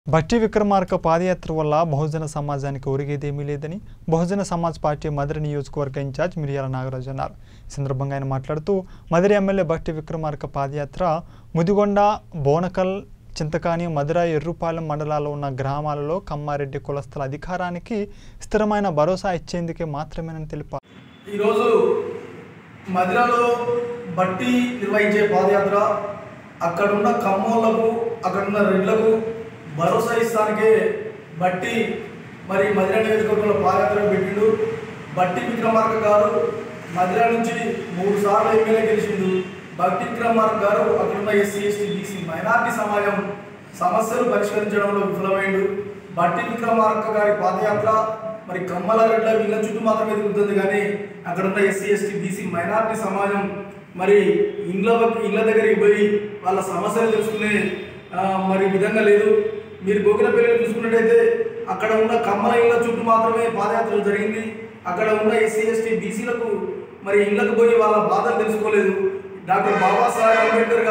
భట్టి విక్రమార్క పాదయాత్ర వల్ల బహుజన సమాజానికి ఒరిగేదేమీ లేదని బహుజన సమాజ్ పార్టీ మధుర నియోజకవర్గ ఇన్ఛార్జ్ మిరియాల నాగరాజు అన్నారు ఈ సందర్భంగా ఆయన మాట్లాడుతూ మధుర ఎమ్మెల్యే భట్టి విక్రమార్క పాదయాత్ర ముదిగొండ బోనకల్ చింతకాని మధుర ఎర్రుపాలెం మండలాల్లో ఉన్న గ్రామాలలో కమ్మారెడ్డి కులస్తుల అధికారానికి స్థిరమైన భరోసా ఇచ్చేందుకే మాత్రమేనని తెలిపారు ఈరోజు మదిరలో బట్టి నిర్వహించే పాదయాత్ర అక్కడున్న కమ్మోళ్లకు అక్కడున్న రెడ్లకు భరోసా ఇస్తానికే బట్టి మరి మదిర నియోజకవర్గంలో పాదయాత్ర పెట్టిండు బట్టి విక్రమార్క గారు మదిర నుంచి మూడు సార్లు ఎమ్మెల్యే గెలిచిండు బట్టి విక్రమార్క గారు అక్కడున్న ఎస్సీ ఎస్టీ బీసీ మైనార్టీ సమాజం సమస్యలు పరిష్కరించడంలో విఫలమైండు బట్టి విక్రమార్క గారి పాదయాత్ర మరి కమ్మల రెడ్ల వీళ్ళ చుట్టూ మాత్రమే తిరుగుతుంది కానీ అక్కడ ఉన్న ఎస్సీ ఎస్టీ బీసీ మైనార్టీ సమాజం మరి ఇండ్ల వక్- ఇళ్ళ దగ్గరికి పోయి వాళ్ళ సమస్యలు తెలుసుకునే ఆ, మరి విధంగా లేదు మీరు గోకినపల్లిలో చూసుకున్నట్టయితే అక్కడ ఉన్న కమ్మల ఇళ్ళ చుట్టూ మాత్రమే పాదయాత్ర జరిగింది అక్కడ ఉన్న ఎస్సీ ఎస్టీ బీసీలకు మరి ఇళ్ళకు పోయి వాళ్ళ బాధలు తెలుసుకోలేదు డాక్టర్ బాబాసాహెబ్ అంబేద్కర్ గారు